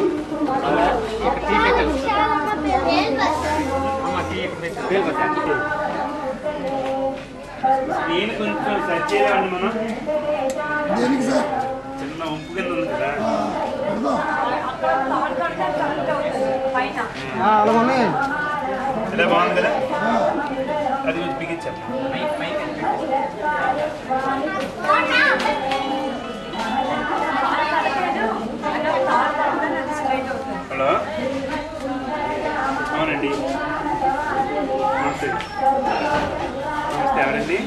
నేను కొంచెం సెర్చ్ చేయాలండి మనం దేనికి సార్ చిన్న ఉంపు కింద ఉంది కదా అలా మమ్మీ అదే బాగుంది కదా అది కొంచెం బిగించాం హలో అవునండి నమస్తే నమస్తే ఎవరండి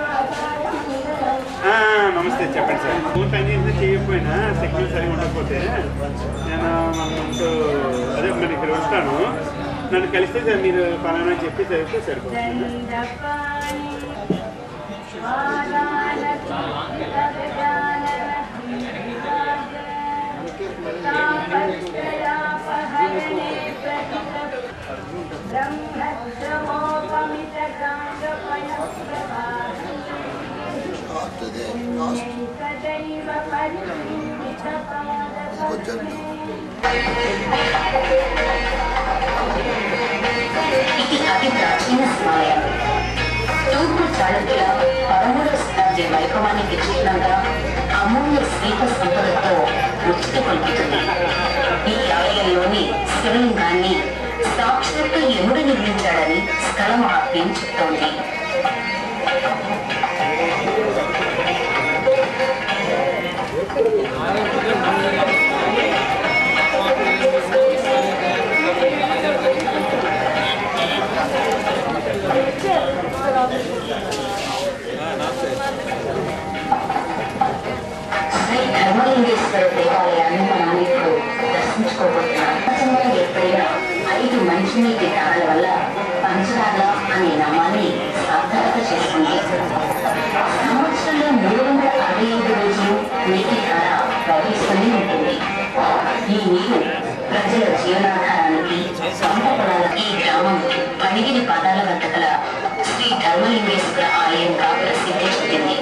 ఆ, నమస్తే చెప్పండి సార్ ఫోన్ పని చేసినా చేయకపోయినా సిగ్నల్ సరిగా ఉండకపోతే నేను మన ముందు అదే మరి ఇక్కడ వస్తాను నన్ను కలిస్తే సార్ మీరు పలానా చెప్పి చదివితే సరిపోతుంది కాస్ట్ అదే కాస్ట్ కొంచెం ఇది అతి ప్రాచీన స్మారకం తూర్పు చాళుక్యుల పదమూడవ శతాబ్ది వైభవానికి చిహ్నంగా అమూల్య శిల్ప సంపదతో ముచ్చట కొలుపుతుంది ఈ ఆలయంలోని శివలింగాన్ని సాక్షాత్తు యముడు నిర్మించాడని స్థల మహాత్మ్యం చెప్తోంది శ్రీ ధర్మలింగేశ్వర దేవాలయాన్ని మనం ఇప్పుడు దర్శించుకోబోతున్నాం ప్రపంచంలో ఏర్పడిన ఐదు మంచినీటి ధారల వల్ల పంచదార అనే నామాన్ని సార్థకత చేసుకుంది సంవత్సరంలో మూడు వందల అరవై ఐదు రోజులు నీటి ధార ప్రవహిస్తూనే ఉంటుంది ఈ నీరు ప్రజల జీవనాధారానికి పంట పొలాలకి ఈ గ్రామం పనిగిరి పాదాల వద్ద గల శ్రీ ధర్మలింగేశ్వర ఆలయంగా ప్రసిద్ధి చెందింది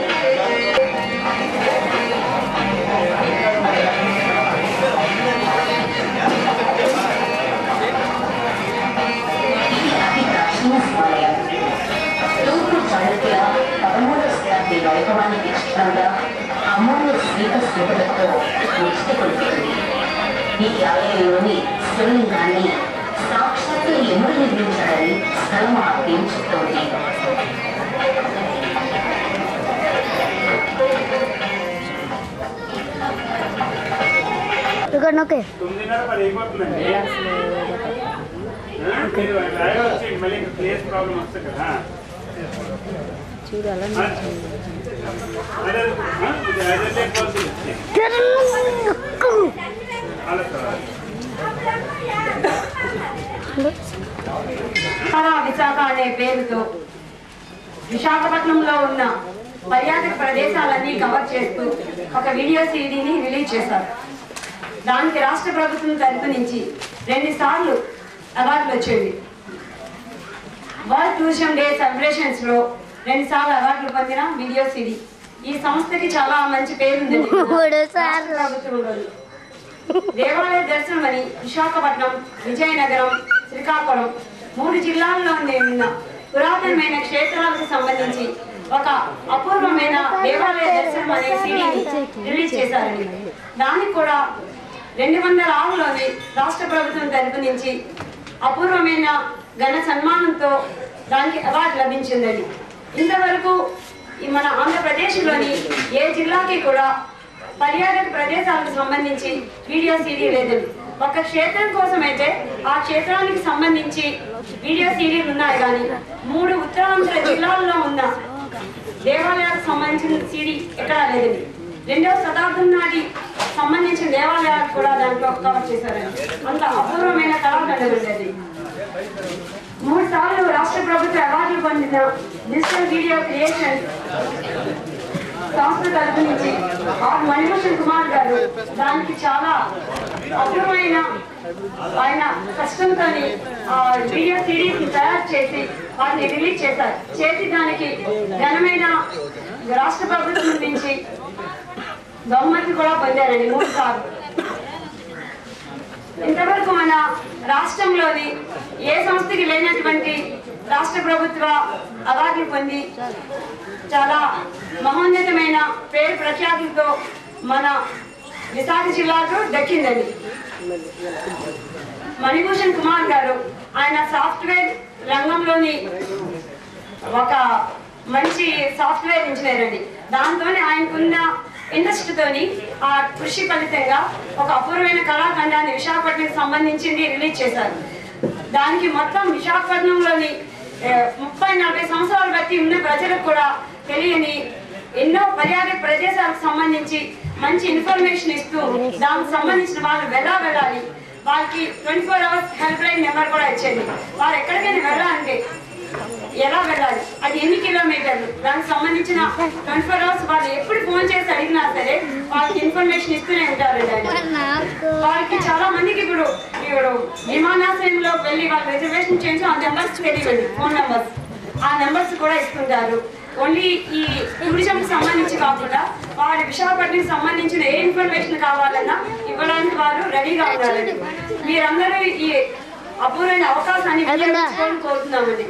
ఇది అతి ప్రాచీన స్మారకం తూర్పు చాళుక్యుల పదమూడవ శతాబ్ది వైభవానికి చిత్రంగా అమూల్య శిల్ప శిల్పలతో ముచ్చట కొలుపుతుంది ఈ ఆలయంలోని శివలింగాన్ని సాక్షాత్తు యముడు నిర్మించాడని స్థల మహాత్మ్యం చెప్తోంది ఇక్కడ ఓకే తొమ్మిదిన్నర పది అయిపోతుందండి ఆ, మీరు డ్రైవర్ వచ్చి మళ్ళీ ఇంకా ప్లేస్ ప్రాబ్లం వస్తుంది కదా చూడాలి ఆ, అదే ఆ, ఇది అదే లేకపోతే అలా సార్ తెలంగాణ విశాఖ అనే పేరుతో విశాఖపట్నంలో ఉన్న పర్యాటక ప్రదేశాలన్నీ కవర్ చేస్తూ ఒక వీడియో సీడీని రిలీజ్ చేశారు దానికి రాష్ట్ర ప్రభుత్వం తరపు నుంచి రెండు సార్లు అవార్డులు వచ్చేవి వరల్డ్ టూరిజం డే సెలబ్రేషన్స్ లో రెండు సార్లు అవార్డులు పొందిన వీడియో సిడీ ఈ సంస్థకి చాలా మంచి పేరుంది మూడు సార్లు. ప్రభుత్వంలోని దేవాలయ దర్శనం అని విశాఖపట్నం విజయనగరం శ్రీకాకుళం మూడు జిల్లాల్లో ఉన్న పురాతనమైన క్షేత్రాలకు సంబంధించి ఒక అపూర్వమైన దేవాలయ దర్శనం అనే సిడీని రిలీజ్ చేశారండి దానికి కూడా రెండు వందల ఆరులోని రాష్ట్ర ప్రభుత్వం తరపు నుంచి అపూర్వమైన ఘన సన్మానంతో దానికి అవార్డు లభించిందండి ఇంతవరకు ఈ మన ఆంధ్రప్రదేశ్లోని ఏ జిల్లాకి కూడా పర్యాటక ప్రదేశాలకు సంబంధించి వీడియో సీడీ లేదండి ఒక క్షేత్రం కోసం అయితే ఆ క్షేత్రానికి సంబంధించి వీడియో సీడీలు ఉన్నాయి కానీ మూడు ఉత్తరాంధ్ర జిల్లాల్లో ఉన్న దేవాలయాలకు సంబంధించిన సీడీ ఎక్కడా లేదండి రెండవ శతాబ్దం నాటి సంబంధించిన దేవాలయాలు కూడా దాంట్లో కవర్ చేశారండి అంత అపూర్వమైన కళాఖండం ఉండేది మూడు సార్లు రాష్ట్ర ప్రభుత్వ అవార్డులు పొందిన డిజిటల్ వీడియో క్రియేషన్ సంస్థ తరపు నుంచి ఆర్ మణిభూషణ్ కుమార్ గారు దానికి చాలా అద్భుతమైన ఆయన కష్టంతో వీడియో సిరీస్ తయారు చేసి వాటిని రిలీజ్ చేశారు చేసి దానికి ఘనమైన రాష్ట్ర ప్రభుత్వం నుంచి బహుమతి కూడా పొందారండి మూడు సార్లు ఇంతవరకు మన రాష్ట్రంలోని ఏ సంస్థకి లేనటువంటి రాష్ట్ర ప్రభుత్వ అవార్డులు పొంది చాలా మహోన్నతమైన పేరు ప్రఖ్యాతులతో మన విశాఖ జిల్లాకు దక్కిందండి మణిభూషణ్ కుమార్ గారు ఆయన సాఫ్ట్వేర్ రంగంలోని ఒక మంచి సాఫ్ట్వేర్ ఇంజనీర్ అండి దాంతోనే ఆయనకున్న ఇండస్ట్రీతోని ఆ కృషి ఫలితంగా ఒక అపూర్వమైన కళాఖండాన్ని విశాఖపట్నంకి సంబంధించింది రిలీజ్ చేశారు దానికి మొత్తం విశాఖపట్నంలోని ఏ, ముప్పై నలభై సంవత్సరాలు బట్టి ఉన్న ప్రజలకు కూడా తెలియని ఎన్నో పర్యాటక ప్రదేశాలకు సంబంధించి మంచి ఇన్ఫర్మేషన్ ఇస్తూ దానికి సంబంధించిన వాళ్ళు ఎలా వెళ్ళాలి వాళ్ళకి twenty four hours help line number కూడా ఇచ్చేది వారు ఎక్కడికైనా వెళ్ళాలంటే ఎలా వెళ్ళాలి అది ఎన్ని కిలోమీటర్లు దానికి సంబంధించిన ట్వంటీ ఫోర్ అవర్స్ వాళ్ళు ఎప్పుడు ఫోన్ చేసి అడిగినా సరే వాళ్ళకి ఇన్ఫర్మేషన్ ఇస్తూనే ఉంటారు వాళ్ళకి చాలా మందికి ఇప్పుడు ఇప్పుడు విమానాశ్రయంలో వెళ్ళి వాళ్ళు రిజర్వేషన్ చేయించి ఆ నెంబర్స్ తెలియదు ఫోన్ నెంబర్స్ ఆ నెంబర్స్ కూడా ఇస్తుంటారు ఓన్లీ ఈ టూరిజం సంబంధించి కాకుండా వారి విశాఖపట్నం సంబంధించిన ఏ ఇన్ఫర్మేషన్ కావాలన్నా ఇవ్వడానికి వారు రెడీగా ఉండాలండి మీరందరూ ఈ అపూర్వమైన అవకాశాన్ని వినియోగించుకోవాలని కోరుతున్నామండి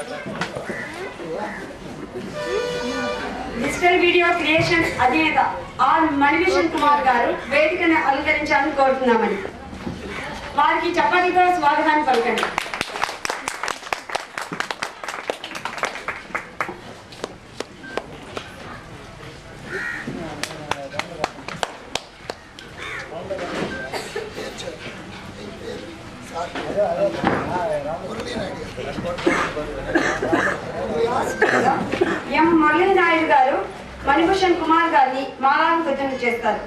డిజిటల్ వీడియో క్రియేషన్ అధినేత ఆర్ మణిభూషణ్ కుమార్ గారు వేదికను అలంకరించాలని కోరుతున్నామని వారికి చప్పటితో స్వాగతాన్ని పలకండి ఎం మురళీ నాయుడు గారు మణిభూషణ్ కుమార్ గారిని మాలాను కృతజ్ఞత చేస్తారు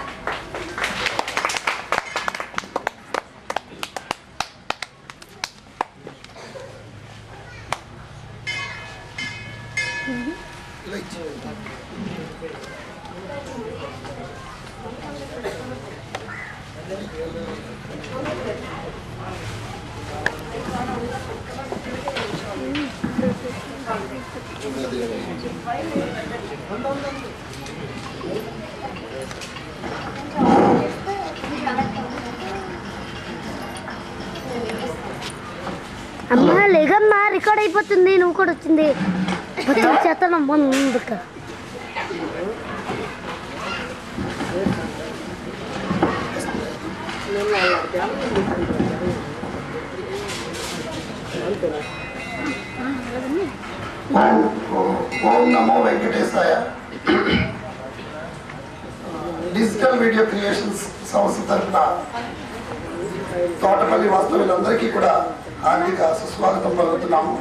అమ్మా లేదమ్మా రికార్డ్ అయిపోతుంది నువ్వు కూడా వచ్చింది మొత్తం చేస్తానమ్మా ముందుకు ఓం ఓం నమో వెంకటేశాయ డిజిటల్ వీడియో క్రియేషన్స్ సంస్థ తరఫున తోటపల్లి వాస్తవులందరికీ కూడా హార్దిక సుస్వాగతం పలుకుతున్నాము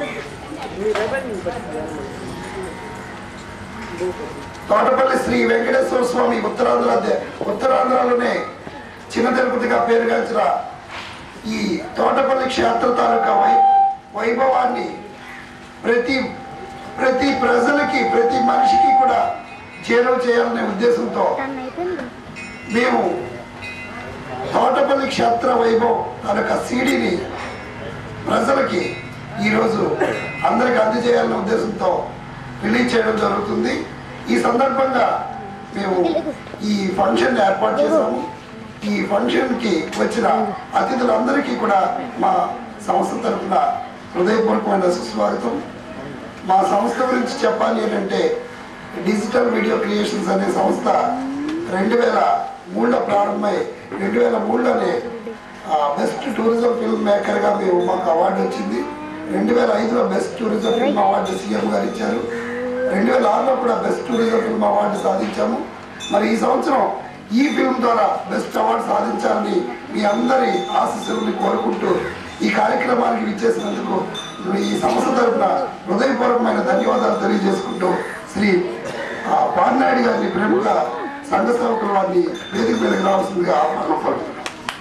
తోటపల్లి శ్రీ వెంకటేశ్వర స్వామి ఉత్తరాంధ్ర దే- ఉత్తరాంధ్రలోనే చిన్న తిరుపతిగా పేరుగాంచిన ఈ తోటపల్లి క్షేత్ర తాలూకా వై వైభవాన్ని ప్రతి ప్రతి ప్రజలకి ప్రతి మనిషికి కూడా చేరువ చేయాలనే ఉద్దేశంతో అయిపోయింది మేము తోటపల్లి క్షేత్ర వైభవ్ తాలూకా సీడీని ప్రజలకి ఈరోజు అందరికి అందజేయాలనే ఉద్దేశంతో రిలీజ్ చేయడం జరుగుతుంది ఈ సందర్భంగా మేము ఈ ఫంక్షన్ ఏర్పాటు చేసాము ఈ ఫంక్షన్కి వచ్చిన అతిథులందరికీ కూడా మా సంస్థ తరఫున హృదయపూర్వకమైన సుస్వాగతం మా సంస్థ గురించి చెప్పాలి ఏంటంటే డిజిటల్ వీడియో క్రియేషన్స్ అనే సంస్థ రెండు వేల మూడులో ప్రారంభమై రెండు వేల మూడులోనే బెస్ట్ టూరిజం ఫిల్మ్ మేకర్గా మేము మాకు అవార్డు వచ్చింది రెండు వేల ఐదులో best tourism film award CM గారు ఇచ్చారు రెండు వేల ఆరులో కూడా బెస్ట్ టూరిజం ఫిల్మ్ అవార్డు సాధించాము మరి ఈ సంవత్సరం ఈ ఫిల్మ్ ద్వారా బెస్ట్ అవార్డు సాధించాలని మీ అందరి ఆశీస్సులని కోరుకుంటూ ఈ కార్యక్రమానికి విచ్చేసినందుకు ఈ సంస్థ తరఫున హృదయపూర్వకమైన ధన్యవాదాలు తెలియజేసుకుంటూ శ్రీ ఆ, పార్నాయుడు గారిని ప్రముఖ సంఘ సేవకుల వారిని వేదిక మీదకి రావాల్సిందిగా ఆహ్వానం పలుకుతున్నాం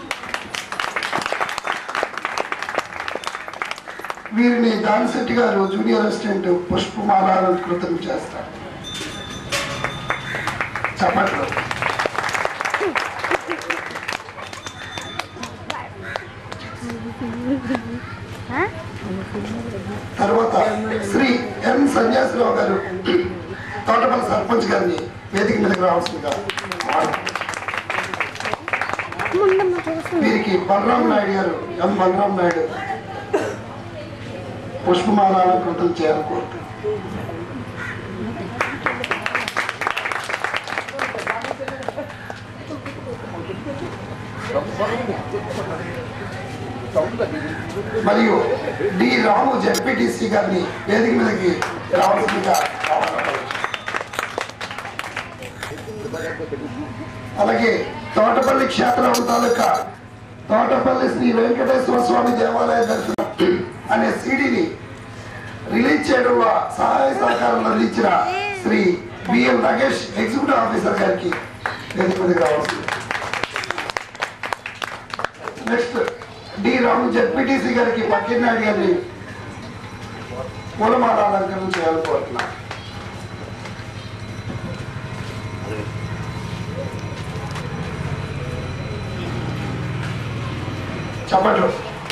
వీరిని దానిశెట్టి గారు జూనియర్ అసిస్టెంట్ పుష్పమాల అలంకృతం చేస్తారు చెప్పట్లు తర్వాత శ్రీ ఎన్ సన్యాసిరావు గారు తోటపల్లి సర్పంచ్ గారిని వేదిక మీదకి రావాల్సిందిగా ఆహ్వానం. ఉండమ్మా చూస్తున్నా వీరికి బలరాం నాయుడు గారు ఎం బలరాం నాయుడు పుష్పమాల అలంకృతం చేయాలని కోరుతున్నాను మరియు డి రాము జెడ్పీటీసీ గారిని వేదిక మీదకి రావాల్సిందిగా ఆహ్వానిస్తున్నాను. అలాగే తోటపల్లి క్షేత్రం తాలూకా తోటపల్లి శ్రీ వెంకటేశ్వర స్వామి దేవాలయ దర్శనం అనే సిడిని రిలీజ్ చేయడంలో సహాయ సహకారం అందించిన Shri BL Nagesh executive officer గారికి వేదిక మీదకి రావాల్సింది నెక్స్ట్ డి రాము జెడ్పీటీసీ గారికి పక్కినాయుడు గారిని పూలమాల అలంకరణ చేయాలనుకుంటున్నాను చప్పట్లు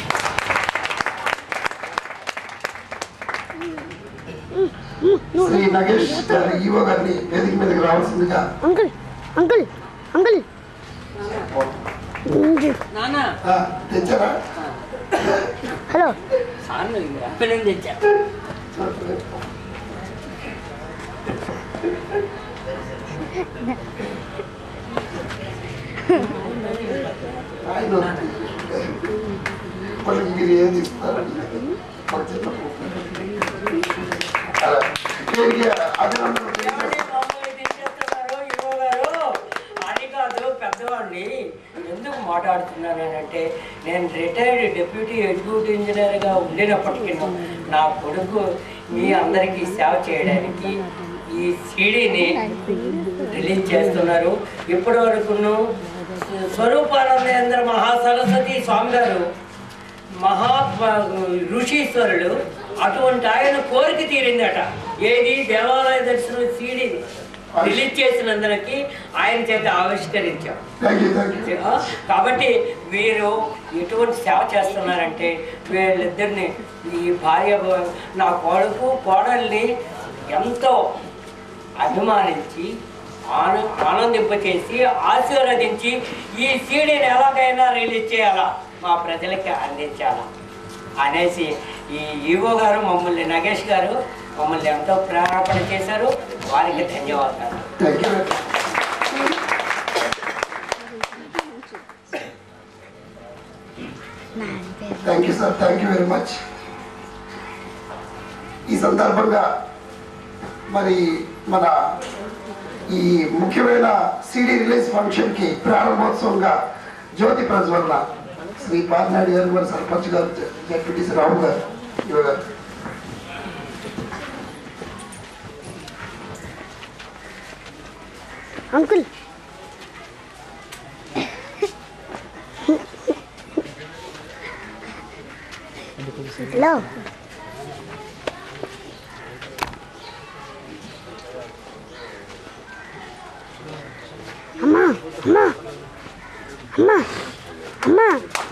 శ్రీ నగేష్ గారి ఈవో గారిని వేదిక మీదకి రావాల్సిందిగా అంకుల్ అంకుల్ అంకుల్ నాన్న ఆ, తెచ్చారా హలో సార్లు అప్పలేం తెచ్చా ఆయన వాళ్ళకి మీరు ఏది ఇస్తారండి ఒక చిన్న పువ్వు. అలా. దీనికి అభినందనలు తెలియజేస్తున్నాను. అది కాదు పెద్దవాడిని ఎందుకు మాట్లాడుతున్నానంటే నేను రిటైర్డ్ డిప్యూటీ ఎగ్జిక్యూటివ్ ఇంజనీర్గా ఉండినప్పటికీ నా కొడుకు మీ అందరికీ సేవ చేయడానికి ఈ సీడీని రిలీజ్ చేస్తున్నారు ఇప్పటి వరకును స్వరూపానందేంద్ర మహాసరస్వతి స్వామి గారు మహా ఋషీశ్వరుడు అటువంటి ఆయన కోరిక తీరిందట ఏది దేవాలయ దర్శనం సీడీ రిలీజ్ చేసినందునకి ఆయన చేత ఆవిష్కరించాం థ్యాంక్ యూ థ్యాంక్ యూ ఆ, కాబట్టి వీరు ఎటువంటి సేవ చేస్తున్నారంటే వీళ్ళిద్దరిని ఈ భార్య భ- నా కొడుకు కోడల్ని ఎంతో అభిమానించి ఆన ఆనందింపచేసి ఆశీర్వదించి ఈ సీడీని ఎలాగైనా రిలీజ్ చేయాలా మా ప్రజలకి అందించాలా అనేసి ఈ ఈవో గారు మమ్మల్ని నగేష్ గారు మమ్మల్ని ఎంతో ప్రేరేపణ చేశారు వారికి ధన్యవాదాలు thank you thank you sir thank you very much ఈ సందర్భంగా మరి మన ఈ ముఖ్యమైన సిడి రిలీజ్ ఫంక్షన్కి ప్రారంభోత్సవంగా జ్యోతి ప్రజ్వలన శ్రీ పార్నాయుడు గారు మరి సర్పంచ్ గారు జడ్పీటీసీ రావు గారు యువ గారు అంకుల్ హలో అమ్మా అమ్మా అమ్మా అమ్మా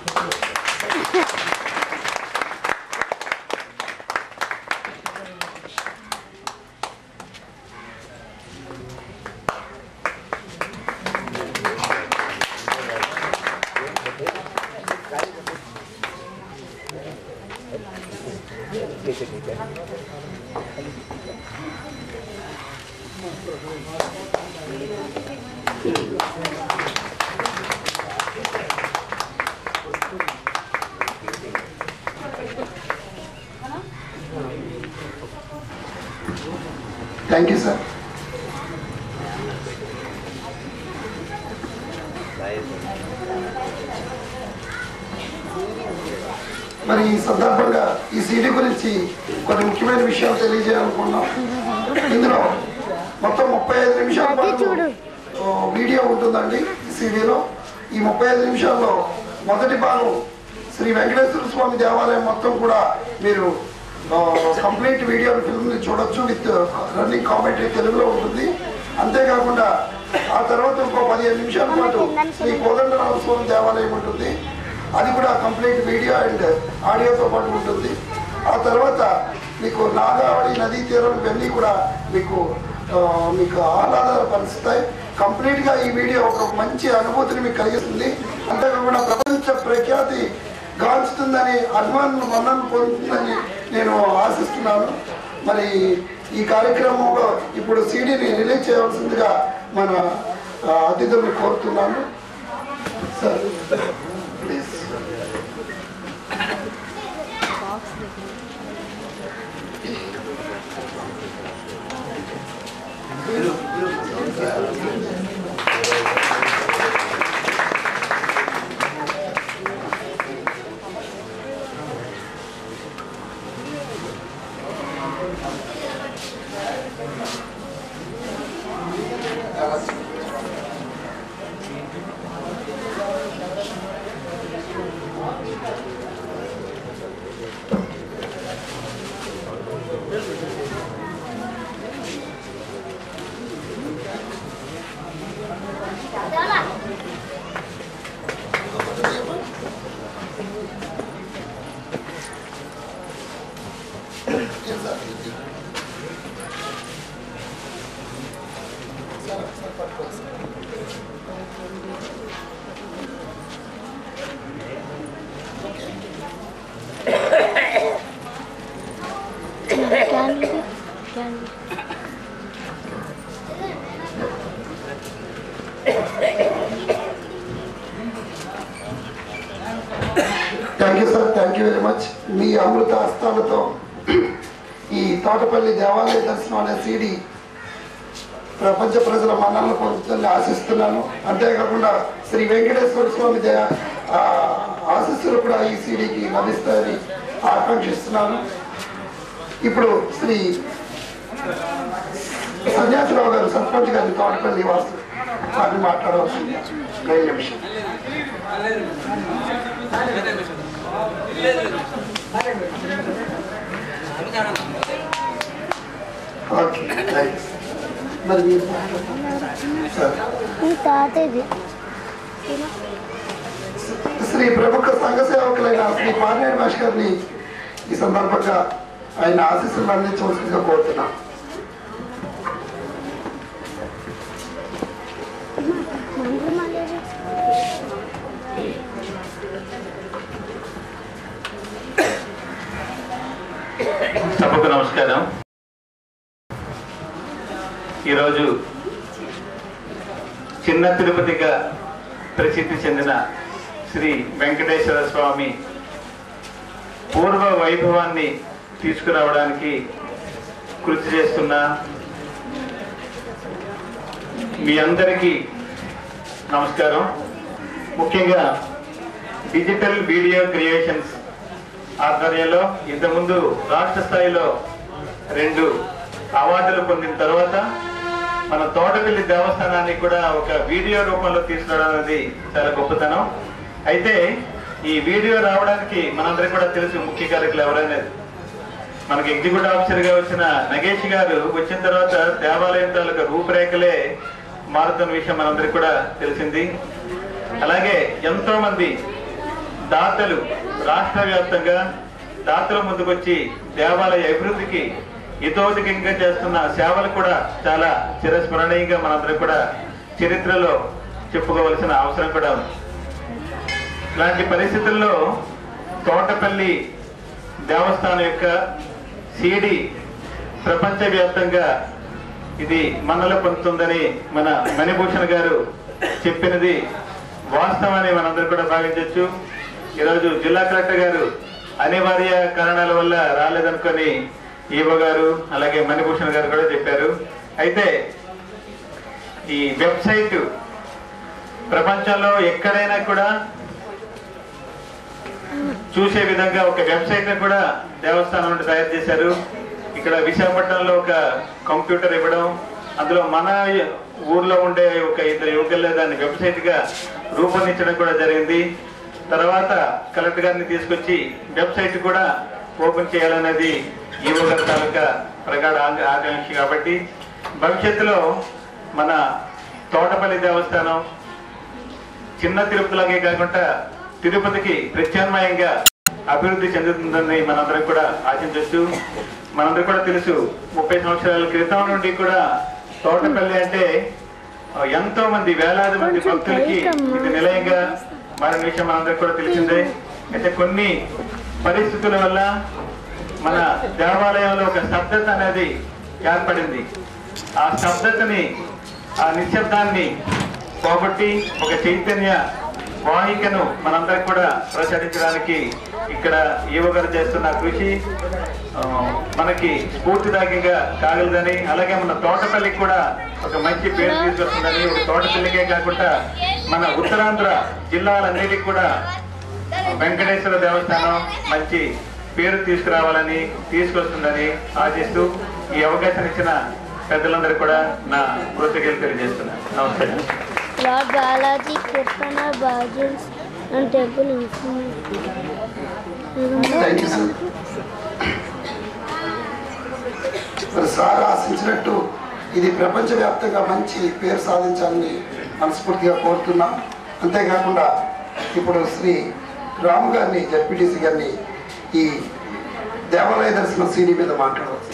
థ్యాంక్ యూ సార్ మరి ఈ సందర్భంగా ఈ సీడీ గురించి కొన్ని ముఖ్యమైన విషయాలు తెలియజేయాలనుకున్నాం ఇందులో మొత్తం ముప్పై ఐదు నిమిషాల పాటు చూడు. ఓ, వీడియో ఉంటుందండి ఈ సీడీలో ఈ ముప్పై ఐదు నిమిషాల్లో మొదటి భాగం శ్రీ వెంకటేశ్వర స్వామి దేవాలయం మొత్తం కూడా మీరు కంప్లీట్ వీడియో ఫిల్మ్ని చూడొచ్చు విత్ రన్నింగ్ కామెంటరీ తెలుగులో ఉంటుంది అంతేకాకుండా ఆ తర్వాత ఇంకో పదిహేను నిమిషాల పాటు శ్రీ కోదండరామ స్వామి దేవాలయం ఉంటుంది అది కూడా కంప్లీట్ వీడియో అండ్ ఆడియోతో పాటు ఉంటుంది ఆ తర్వాత మీకు నాగావళి నదీ తీరం ఇవన్నీ కూడా మీకు ఆ, మీకు ఆహ్లాదపరుస్తాయి కంప్లీట్గా ఈ వీడియో ఒక మంచి అనుభూతిని మీకు కలిగిస్తుంది అంతేకాకుండా ప్రపంచ ప్రఖ్యాతి గాంచుతుందని అభిమానులు మన్నను పొందుతుందని నేను ఆశిస్తున్నాను మరి ఈ కార్యక్రమంలో ఇప్పుడు సీడీని రిలీజ్ చేయవలసిందిగా మన ఆ, అతిథుల్ని కోరుతున్నాను sir please candle candle thank you sir thank you very much మీ అమృత హస్తాలతో ఈ తోటపల్లి దేవాలయ దర్శనం అనే సీడీ ప్రపంచ ప్రజల మన్నలను పొందుతుందని ఆశిస్తున్నాను అంతేకాకుండా శ్రీ వెంకటేశ్వర స్వామి దయ ఆ, ఆశీస్సులు కూడా ఈ సీడీకి లభిస్తాయని ఆకాంక్షిస్తున్నాను ఇప్పుడు శ్రీ సన్యాసిరావు గారు సర్పంచ్ గారి తోటపల్లి వాసు వారిని మాట్లాడవలసింది రెండు నిమిషం ఓకే థ్యాంక్స్ మరి మీరు మాట్లాడండి. సార్ ఈ తాతది శ్రీ ప్రముఖ సంఘ సేవకులైన శ్రీ పార్నేడు భాష్ గారిని ఈ సందర్భంగా ఆయన ఆశీస్సులు అందించవలసిందిగా కోరుతున్నాం మందులు మళ్ళీ సభకు నమస్కారం ఈరోజు చిన్న తిరుపతిగా ప్రసిద్ధి చెందిన శ్రీ వెంకటేశ్వర స్వామి పూర్వ వైభవాన్ని తీసుకురావడానికి కృషి చేస్తున్న మీ అందరికీ నమస్కారం ముఖ్యంగా డిజిటల్ వీడియో క్రియేషన్స్ ఆధ్వర్యంలో ఇంతకుముందు రాష్ట్ర స్థాయిలో రెండు అవార్డులు పొందిన తర్వాత మన తోటపల్లి దేవస్థానాన్ని కూడా ఒక వీడియో రూపంలో తీసుకురావడం అనేది చాలా గొప్పతనం అయితే ఈ వీడియో రావడానికి మనందరికి కూడా తెలుసు ముఖ్య కారకులు ఎవరనేది మనకి ఎగ్జిక్యూటివ్ ఆఫీసర్ గా వచ్చిన నగేష్ గారు వచ్చిన తర్వాత దేవాలయం తాలూకా రూపురేఖలే మారుతున్న విషయం మనందరికి కూడా తెలిసింది అలాగే ఎంతో మంది దాతలు రాష్ట్ర వ్యాప్తంగా దాతల ముందుకొచ్చి దేవాలయ అభివృద్ధికి ఇతోధికంగా చేస్తున్న సేవలు కూడా చాలా చిరస్మరణీయంగా మనందరం కూడా చరిత్రలో చెప్పుకోవలసిన అవసరం కూడా ఉంది ఇలాంటి పరిస్థితుల్లో తోటపల్లి దేవస్థానం యొక్క సిడి ప్రపంచవ్యాప్తంగా ఇది మనలో పొందుతుందని మన మణిభూషణ్ గారు చెప్పినది వాస్తవాన్ని మనందరూ కూడా భావించవచ్చు ఈరోజు జిల్లా కలెక్టర్ గారు అనివార్య కారణాల వల్ల రాలేదనుకొని ఈవో గారు అలాగే మణిభూషణ్ గారు కూడా చెప్పారు అయితే ఈ వెబ్సైట్ ప్రపంచంలో ఎక్కడైనా కూడా చూసే విధంగా ఒక వెబ్సైట్ ని కూడా దేవస్థానం నుండి తయారు చేశారు ఇక్కడ విశాఖపట్నంలో ఒక కంప్యూటర్ ఇవ్వడం అందులో మన ఊర్లో ఉండే ఒక ఇద్దరు యువకులే దాన్ని వెబ్సైట్ గా రూపొందించడం కూడా జరిగింది తర్వాత కలెక్టర్ గారిని తీసుకొచ్చి వెబ్సైట్ కూడా ఓపెన్ చేయాలనేది ఈవో గారి తాలూకా ప్రగాఢ ఆంగ- ఆకాంక్ష కాబట్టి భవిష్యత్తులో మన తోటపల్లి దేవస్థానం చిన్న తిరుపతిలాగే కాకుండా తిరుపతికి ప్రత్యామ్నాయంగా అభివృద్ధి చెందుతుందని మనందరం కూడా ఆశించవచ్చు మనందరం కూడా తెలుసు ముప్పై సంవత్సరాల క్రితం నుండి కూడా తోటపల్లి అంటే ఆ, ఎంతో మంది వేలాది మంది కొంచెం భక్తులకి పైకమ్మా. ఇది నిలయంగా మారిన విషయం మనందరికి కూడా తెలిసిందే అయితే కొన్ని పరిస్థితుల వల్ల మన దేవాలయంలో ఒక స్తబ్దత అనేది ఏర్పడింది ఆ స్తబ్దతని ఆ నిశ్శబ్దాన్ని పోగొట్టి ఒక చైతన్య వాహికను మనందరికి కూడా ప్రచురించడానికి ఇక్కడ ఈవ గారు చేస్తున్న కృషి ఆ, మనకి స్ఫూర్తిదాయకంగా కాగలదని అలాగే మన తోటపల్లికి కూడా ఒక మంచి పేరు తీసుకొస్తుందని ఒక తోటపల్లికే కాకుండా మన ఉత్తరాంధ్ర జిల్లాలన్నిటికీ కూడా వెంకటేశ్వర దేవస్థానం మంచి పేరు తీసుకురావాలని తీసుకొస్తుందని ఆశిస్తూ ఈ అవకాశం ఇచ్చిన పెద్దలందరూ కూడా నా కృతజ్ఞతలు తెలియజేస్తున్నాను నమస్కారం Lord Balaji, Kirtana, Bhajans and temple thank you sir మరి సార్ ఆశించినట్టు ఇది ప్రపంచవ్యాప్తంగా మంచి పేరు సాధించాలని మనస్ఫూర్తిగా కోరుతున్నాం అంతేకాకుండా ఇప్పుడు శ్రీ రాము గారిని జడ్పీటీసీ గారిని ఈ దేవాలయ దర్శనం సీడీ మీద మాట్లాడవచ్చు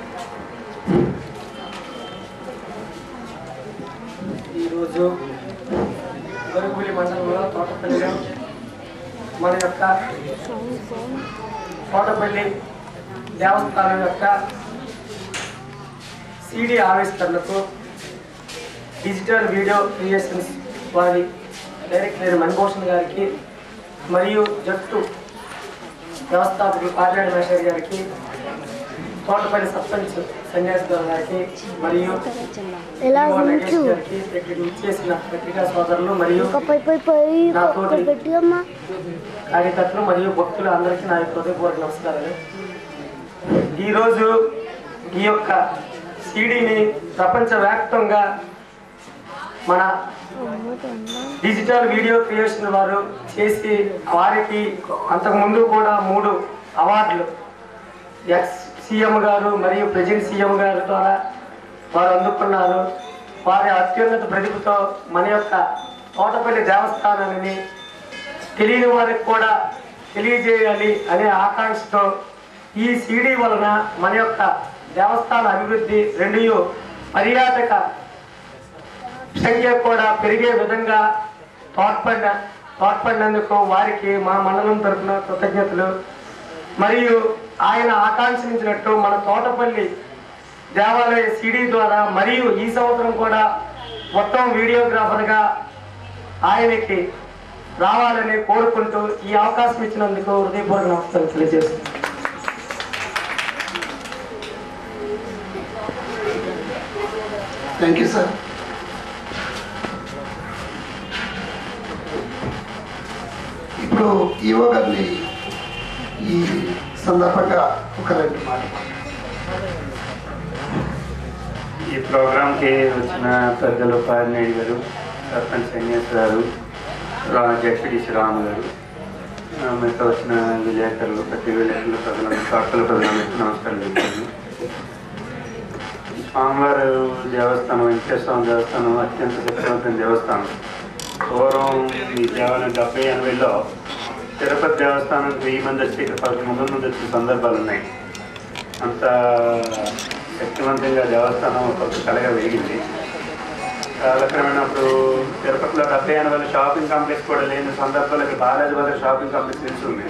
ఈరోజు గరుగులి మండలంలో తోటపల్లిలో మన యొక్క తోటపల్లి దేవస్థానం యొక్క సిడి ఆవిష్కరణకు డిజిటల్ వీడియో క్రియేషన్స్ వారి డైరెక్టర్ మణిభూషణ్ గారికి మరియు జట్టు వ్యవస్థాపకులు పార్లమెంట్ మేషర్ గారికి తోటపల్లి సర్పంచ్ సన్యాసి గారికి మరియు ఎలా ఈవో నగేష్ ఉంచు గారికి ఇక్కడికి ఇచ్చేసిన పత్రికా సోదరులు మరియు ఒక పై పై పై ఒక్క పెట్టి అమ్మా కార్యకర్తలు మరియు భక్తులు అందరికీ నా యొక్క హృదయపూర్వక నమస్కారాలు ఈరోజు ఈ యొక్క సీడీని ప్రపంచవ్యాప్తంగా మన డిజిటల్ వీడియో క్రియేషన్ వారు చేసి వారికి అంతకుముందు కూడా మూడు అవార్డులు ఎక్స్ సీఎం గారు మరియు ప్రజెంట్ సీఎం గారి ద్వారా వారు అందుకున్నారు వారి అత్యున్నత ప్రతిభతో మన యొక్క తోటపల్లి దేవస్థానాన్ని తెలియని వారికి కూడా తెలియజేయాలి అనే ఆకాంక్షతో ఈ సీడీ వలన మన యొక్క దేవస్థాన అభివృద్ధి రెండు పర్యాటక సంఖ్య కూడా పెరిగే విధంగా తోడ్పడిన తోడ్పడినందుకు వారికి మా మండలం తరఫున కృతజ్ఞతలు మరియు ఆయన ఆకాంక్షించినట్టు మన తోటపల్లి దేవాలయ సిడి ద్వారా మరియు ఈ సంవత్సరం కూడా మొత్తం వీడియోగ్రాఫర్గా ఆయనకి రావాలని కోరుకుంటూ ఈ అవకాశం ఇచ్చినందుకు హృదయపూర్వక నమస్కారం తెలియజేస్తున్నాను థ్యాంక్ యూ సార్ ఇప్పుడు ఈవో గారిని ఈ సందర్భంగా ఒక రెండు మాటలు ఈ ప్రోగ్రాంకి వచ్చిన పెద్దలు పారినేడి గారు సర్పంచ్ సన్యాస్ గారు రా జడ్పీటీసీ రాము గారు ఆ, మిగతా వచ్చిన విలేకరులు ప్రతి విలేకరులు ప్రజలందరూ కార్తల ప్రజలందరికీ నమస్కారం చెప్తాను స్వామివారు దేవస్థానం వెంకటేశ్వర స్వామి దేవస్థానం అత్యంత శక్తివంతమైన దేవస్థానం పూర్వం ఈ దేవాలయం డెబ్బై ఎనభైలో తిరుపతి దేవస్థానం వెయ్యి మంది వచ్చి ఇక్కడ పదకొండు మంది వచ్చిన సందర్భాలు ఉన్నాయి అంత శక్తివంతంగా దేవస్థానం ఒక కళగా వెలిగింది కాలక్రమేణా అప్పుడు తిరుపతిలో డెబ్బై ఎనభై షాపింగ్ కాంప్లెక్స్ కూడా లేని సందర్భాలు ఇక్కడ బాలాజీ బజార్ షాపింగ్ కాంప్లెక్స్ నిలిచింది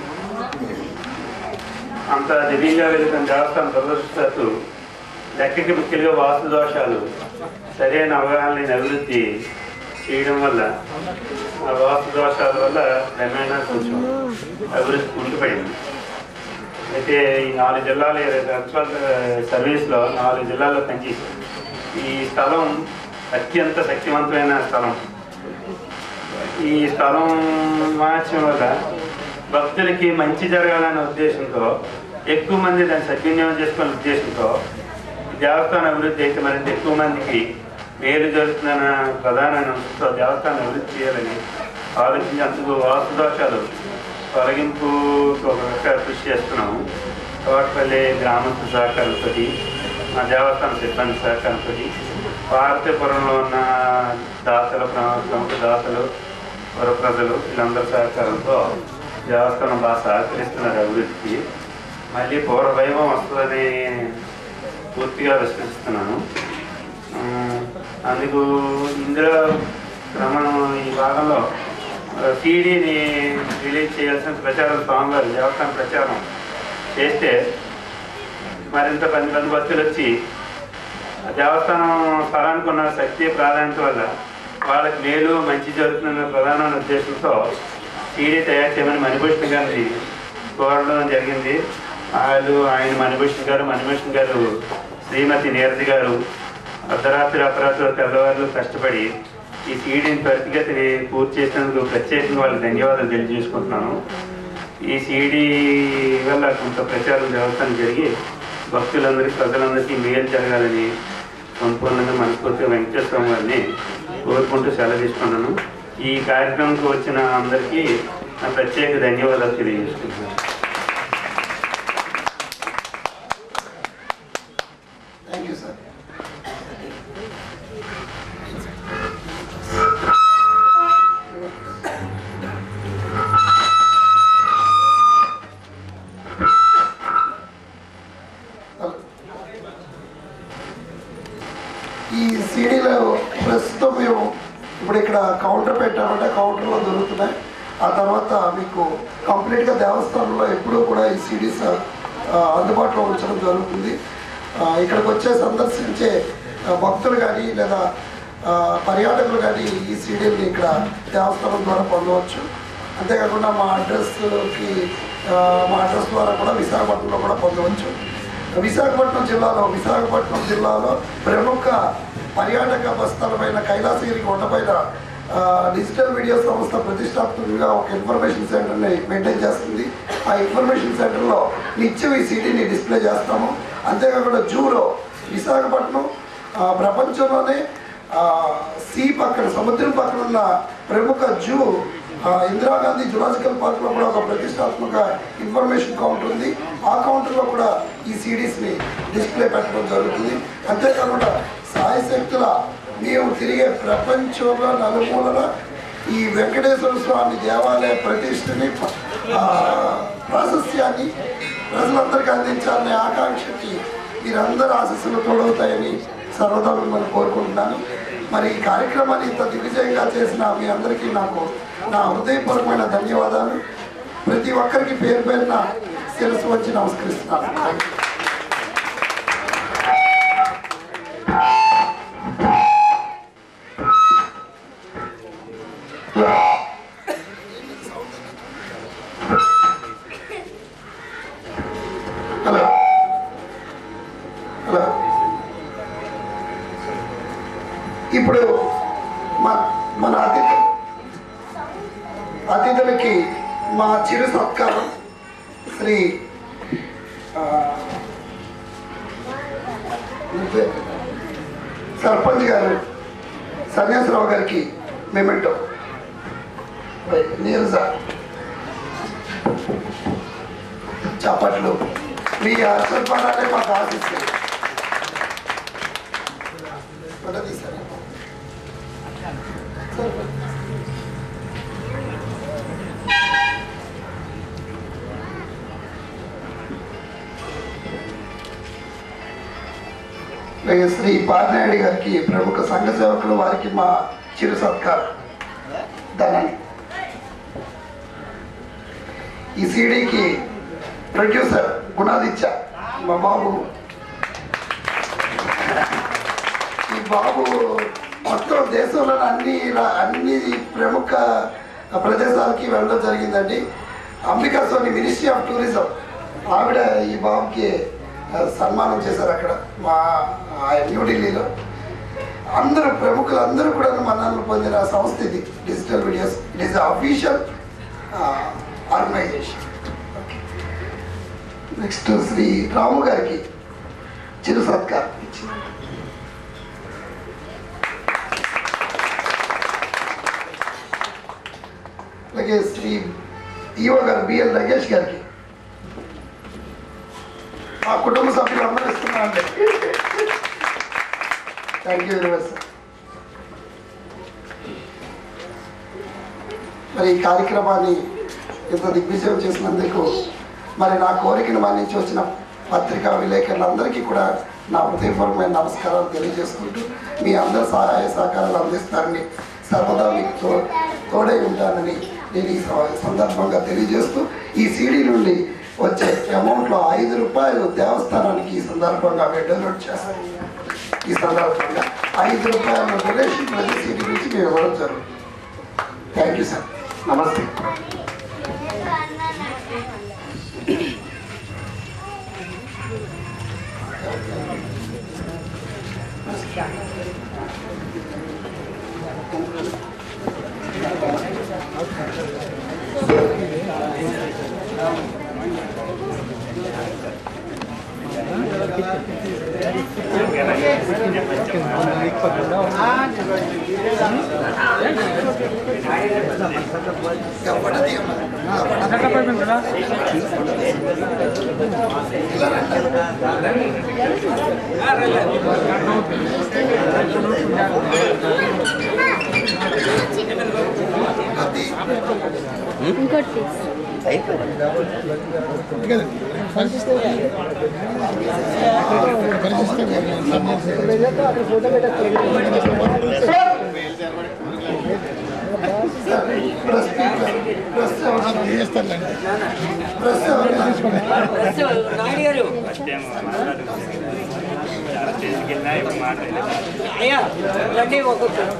అంత దివ్యంగా వెళ్తున్న దేవస్థానం దురదృష్టత్తు లెక్కకి ముఖ్యంగా వాస్తు దోషాలు సరైన అవగాహనని అభివృద్ధి చేయడం వల్ల ఆ వాస్తు దోషాల వల్ల క్రమేణా కొంచెం అభివృద్ధి ఉండిపోయింది అయితే ఈ నాలుగు జిల్లాల రక్షల్ సర్వీస్లో నాలుగు జిల్లాల్లో పనిచేశారు ఈ స్థలం అత్యంత శక్తివంతమైన స్థలం ఈ స్థలం మార్చడం వల్ల భక్తులకి మంచి జరగాలనే ఉద్దేశంతో ఎక్కువ మంది దాన్ని సద్వినియోగం చేసుకునే ఉద్దేశంతో ఈ దేవస్థానం అభివృద్ధి అయితే మరింత ఎక్కువ మందికి మేలు జరుగుతుందన్న ప్రధాన అంశంతో దేవస్థానం అభివృద్ధి చేయాలని ఆలోచించి అందుకు వాస్తు దోషాలు తొలగింపు ఒక రకంగా కృషి చేస్తున్నాము తోటపల్లి గ్రామస్తుల సహకారంతో మా దేవస్థాన సిబ్బంది సహకారంతో భారతీయపురంలో ఉన్న దాతలు ప్ర- ప్రముఖ దాతలు పుర ప్రజలు వీళ్ళందరి సహకారంతో దేవస్థానం బాగా సహకరిస్తున్నారు అభివృద్ధికి మళ్ళీ పూర్వ వైభవం వస్తుందని పూర్తిగా విశ్వసిస్తున్నాను ఉమ్, అందుకు ఇందులో క్రమం ఈ భాగంలో సీడీని రిలీజ్ చేయాల్సిన ప్రచారం స్వామివారి దేవస్థానం ప్రచారం చేస్తే మరింత పది మంది భక్తులు వచ్చి ఆ దేవస్థానం స్థలానికి ఉన్న శక్తి ప్రాధాన్యత వల్ల వాళ్ళకి మేలు మంచి జరుగుతున్న ప్రధానమైన ఉద్దేశంతో సీడీ తయారు చేయమని మణిభూషణ్ గారిని కోరడం జరిగింది వాళ్ళు ఆయన మణిభూషణ్ గారు మణిభూషణ్ గారు శ్రీమతి నీరజ్ గారు అర్ధరాత్రి అపరాత్రి తెల్లవారులు కష్టపడి ఈ సీడీని త్వరితగతిని పూర్తి చేసినందుకు ప్రత్యేకంగా వాళ్ళకి ధన్యవాదాలు తెలియజేసుకుంటున్నాను ఈ సీడీ వల్ల కొంత ప్రచారం దేవస్థానం జరిగి భక్తులందరికీ ప్రజలందరికీ మేలు జరగాలని సంపూర్ణంగా మనస్ఫూర్తిగా వెంకటేశ్వర గారిని కోరుకుంటూ సెలవు తీసుకున్నాను ఈ కార్యక్రమంకి వచ్చిన అందరికీ నా ప్రత్యేక ధన్యవాదాలు తెలియజేసుకుంటున్నాను థ్యాంక్ యూ సార్ ఈ సీడీలో ప్రస్తుతం మేము ఇప్పుడు ఇక్కడ కౌంటర్ పెట్టామంటే కౌంటర్లో దొరుకుతున్నాయి ఆ తర్వాత మీకు కంప్లీట్గా దేవస్థానంలో ఎప్పుడూ కూడా ఈ సీడీస్ అందుబాటులో ఉంచడం జరుగుతుంది ఆ, ఇక్కడికి వచ్చే సందర్శించే ఆ, భక్తులు కానీ లేదా ఆ, పర్యాటకులు కానీ ఈ సీడీని ఇక్కడ దేవస్థానం ద్వారా పొందవచ్చు అంతేకాకుండా మా అడ్రస్కి ఆ, మా అడ్రస్ ద్వారా కూడా విశాఖపట్నంలో కూడా పొందవచ్చు విశాఖపట్నం జిల్లాలో విశాఖపట్నం జిల్లాలో ప్రముఖ పర్యాటక బస్థలమైన కైలాసగిరి కొండపైన ఆ, డిజిటల్ మీడియా సంస్థ ప్రతిష్టాత్మకంగా ఒక ఇన్ఫర్మేషన్ సెంటర్ని మెయింటైన్ చేస్తుంది ఆ ఇన్ఫర్మేషన్ సెంటర్లో నిత్యం ఈ సిటీని డిస్ప్లే చేస్తాము అంతేకాకుండా జూలో విశాఖపట్నం ఆ, ప్రపంచంలోనే ఆ, సీ పక్కన సముద్రం పక్కన ఉన్న ప్రముఖ జూ ఆ, ఇందిరాగాంధీ జులాజికల్ పార్క్లో కూడా ఒక ప్రతిష్టాత్మక ఇన్ఫర్మేషన్ కౌంటర్ ఉంది ఆ కౌంటర్లో కూడా ఈ సిడీస్ని డిస్ప్లే పెట్టడం జరుగుతుంది అంతేకాకుండా సాయశక్తుల మేము తిరిగే ప్రపంచంలో నలుమూలల ఈ వెంకటేశ్వర స్వామి దేవాలయ ప్రతిష్టని ఆ, ప్రాశస్యాన్ని ప్రజలందరికీ అందించాలనే ఆకాంక్షకి మీరందరూ ఆశస్సులు తోడవుతాయని సర్వదా మిమ్మల్ని కోరుకుంటున్నాను మరి ఈ కార్యక్రమాన్ని ఇంత దిగ్విజయంగా చేసిన మీ అందరికీ నాకు నా హృదయపూర్వకమైన ధన్యవాదాలు ప్రతి ఒక్కరికి పేరు పేరున శిరస్సు వచ్చి నమస్కరిస్తున్నాను థ్యాంక్ యూ హలో హలో ఇప్పుడు మన మన అతిథి అతిథులకి మా చిరు సత్కారం శ్రీ ఆ, మీ పేరు? సర్పంచ్ గారు సన్యాసరావు గారికి మెమెంటో నీరజ చప్పట్లు మీ ఆశీర్వాదాలే మాకు ఆశిస్తాయి ఫోటో తీశారా? అలాగే శ్రీ పార్నాయుడు గారికి ప్రముఖ సంఘ సేవకులు వారికి మా చిరు సత్కారం ధనాన్ని ఈ సీడీకి ప్రొడ్యూసర్ గుణాదిత్య మా బాబు ఈ బాబు మొత్తం దేశంలోని అన్ని రా- అన్ని ప్రముఖ ప్రదేశాలకి వెళ్ళడం జరిగిందండి Ambika Soni ministry of tourism ఆవిడ ఈ బాబుకి ఆ, సన్మానం చేశారు అక్కడ మా ఆ, న్యూఢిల్లీలో అందరూ ప్రముఖులు అందరూ కూడా మన్ననలు పొందిన సంస్థ ఇది digital videos it is official organisation next Shri Ramu గారికి చిరు సత్కారం ఇచ్చింది అలాగే శ్రీ ఈవో గారు బిఎల్ నగేష్ గారికి మా కుటుంబ సభ్యులు అందరూ ఇస్తున్నా అండి thank you very much sir మరి ఈ కార్యక్రమాన్ని ఇంత దిగ్విజయం చేసినందుకు మరి నా కోరికను మన్నించి వచ్చిన పత్రికా విలేకరులందరికీ కూడా నా హృదయపూర్వమైన నమస్కారాలు తెలియజేసుకుంటూ మీ అందరి సహాయ సహకారాలు అందిస్తారని సర్వదా మీకు తో తోడై ఉంటానని నేను ఈ స- సందర్భంగా తెలియజేస్తూ ఈ సీడీ నుండి వచ్చే అమౌంట్లో ఐదు రూపాయలు దేవస్థానానికి ఈ సందర్భంగా మేము డొనేట్ చేస్తాం ఈ సందర్భంగా ఐదు రూపాయల డొనేషన్ ప్రతి సీడీ నుంచి మేము ఇవ్వడం జరుగుతుంది థ్యాంక్ యూ సార్ నమస్తే ఎవడది అది ఇంకోటి ప్రెస్ ప్రెస్ ప్రెస్ నాయుడు గారు తీసుకెళ్ళినా ఇప్పుడు మాట్లాడలేదు అయ్యా రండి ఒక్కొక్కరు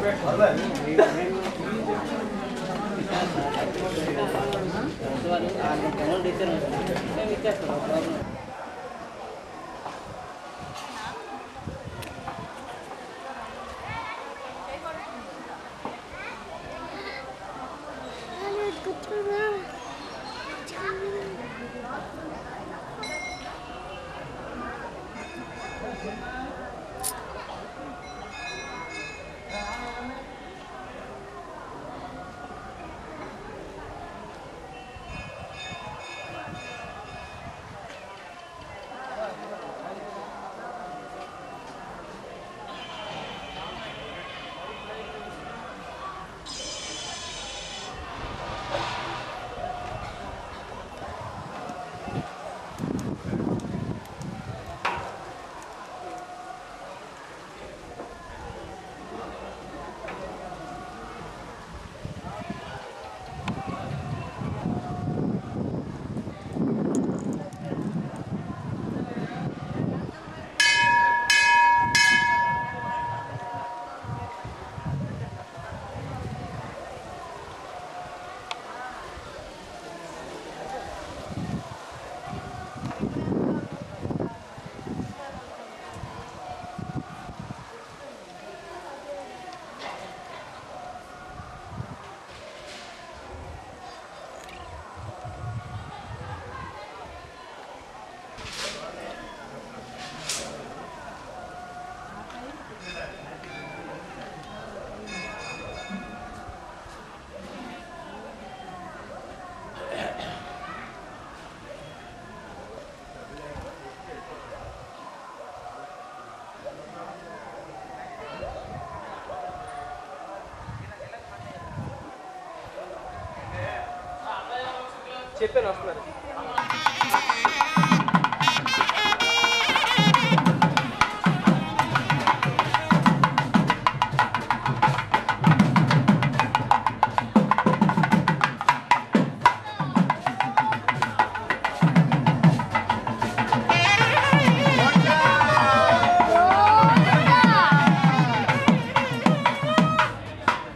చెప్పాను వస్తున్నారు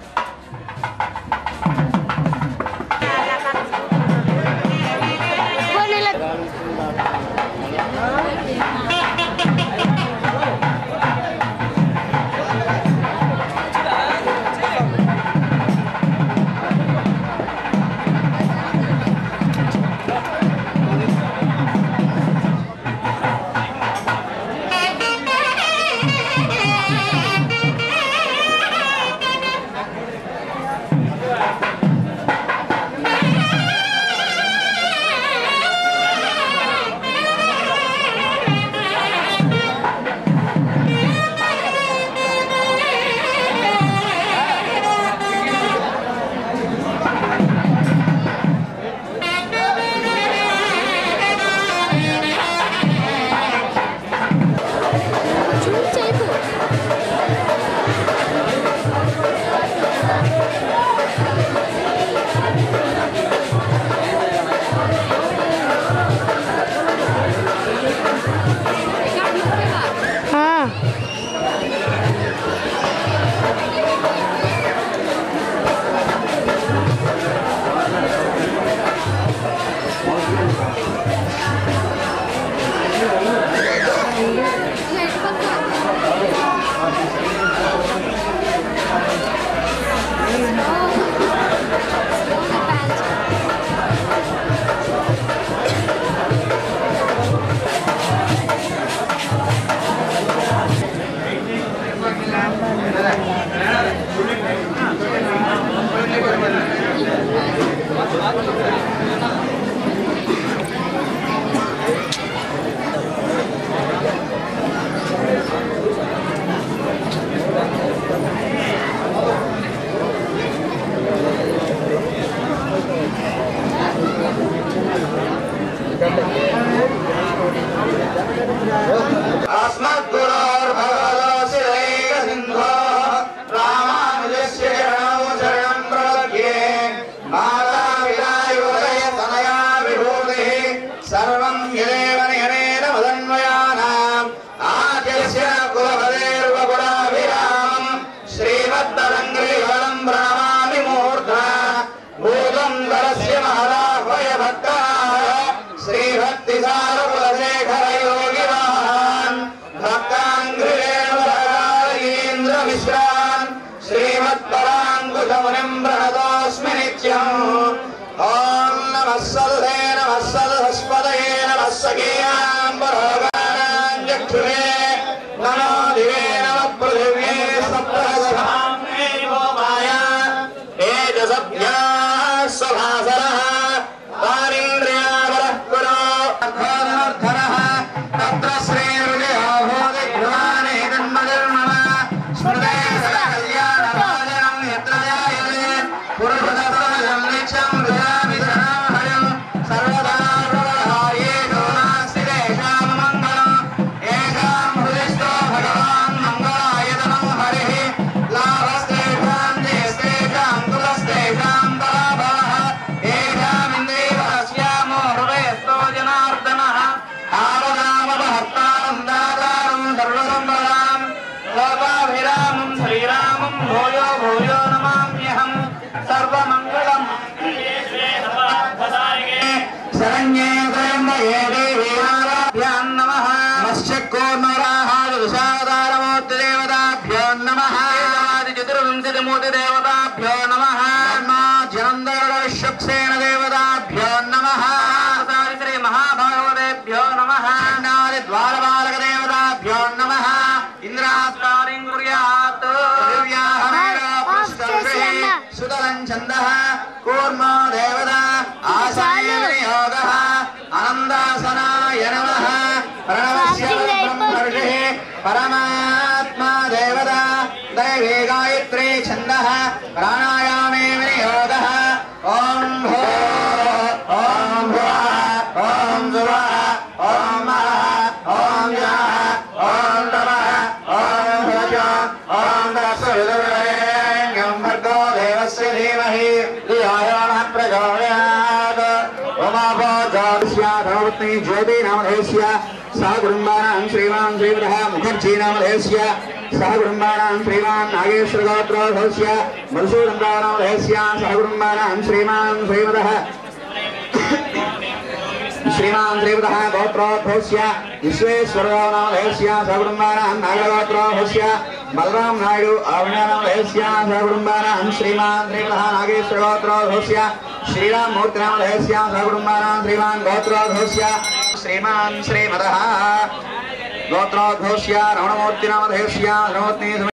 ఆ मुनिं प्रणतोऽस्मि नित्यम् ॐ नमः सल्ले नमः सल्हस्पदये नमः सखीयाम्बरोगाणां चक्षुरे नमो दिवे नमः पृथिव्ये सप्रहसाम्ये वो माया तेजसभ्याः सभासरः वारिन्द्रियावरः पुरो अर्धनर्धनः तत्र श्रीहृदयो भूति गृहाणि जन्मजन्मन स्मृते कल्याणराजनं यत्र जायते पुरुषदत्तमजं नित्यं हृदामि धनाहरं सर्वदा सर्वधार्येषु नास्ति तेषां मङ्गलम् येषां हृदिस्थो भगवान् मङ्गलायतनं हरिः लाभस्तेषां देस्तेषां कुलस्तेषां पराभवः येषामिन्द्रियवरस्यामो हृदयस्थो जनार्दनः आवदामवहर्तारं दातारं सर्वसम्पदां लोकाभिरामं श्रीरामं भूयो भूयो नमाम्यहं सर्वमङ्गलम् शरण्ये त्र्यम्बके देवी नाराभ्यां नमः मश्चकोन्मराहारविशावतारमूर्तिदेवताभ्यो नमः चतुर्विंशतिमूर्तिदेवताभ्यो नमः जनन्दरशुक्सेन देवताभ्यो नमः श्री महाभागवतेभ्यो नमः द्वारपालकदेवताभ्यो नमः इन्द्रास्कारिं कुर्यात् सुतलं छन्दः कूर्मो देवता आसायोगः आनन्दासनाय नमः प्रणवस्य ब्रह्मर्षिः परमात्मा देवता दैवे गायत्री छन्दः प्राणायामे विनियोगः ॐ भो ॐ भुवः ॐ सुवः ॐ महः ॐ यः ॐ तमः ॐ भज ॐ दशविदुर्वरेण्यं भर्गो देवस्य धीमहि धियो नः प्रचोदयात् उमाभोजास्याधवत्नी ज्योति नामधेयस्य सह कुटुम्बानां श्रीमान् श्रीवरः मुखर्जी नामधेयस्य सह कुटुम्बानां श्रीमान् नागेश्वरगोत्रोधस्य मधुसूदन्तानामधेयस्य सह कुटुम्बानां श्रीमान् श्रीवरः श्रीमान् श्रीवतः गोत्रोद्भवस्य विश्वेश्वरराव नामधेयस्य सकुटुम्बानां नागरगोत्रोद्भवस्य बलराम नायडु आवण्यानामधेयस्य सकुटुम्बानां श्रीमान् श्रीवतः नागेश्वरगोत्रोद्भवस्य श्रीराममूर्तिनामधेयस्य सकुटुम्बानां श्रीमान् गोत्रोद्भवस्य श्रीमान् श्रीमतः गोत्रोद्भवस्य रमणमूर्तिनामधेयस्य रमोत्नी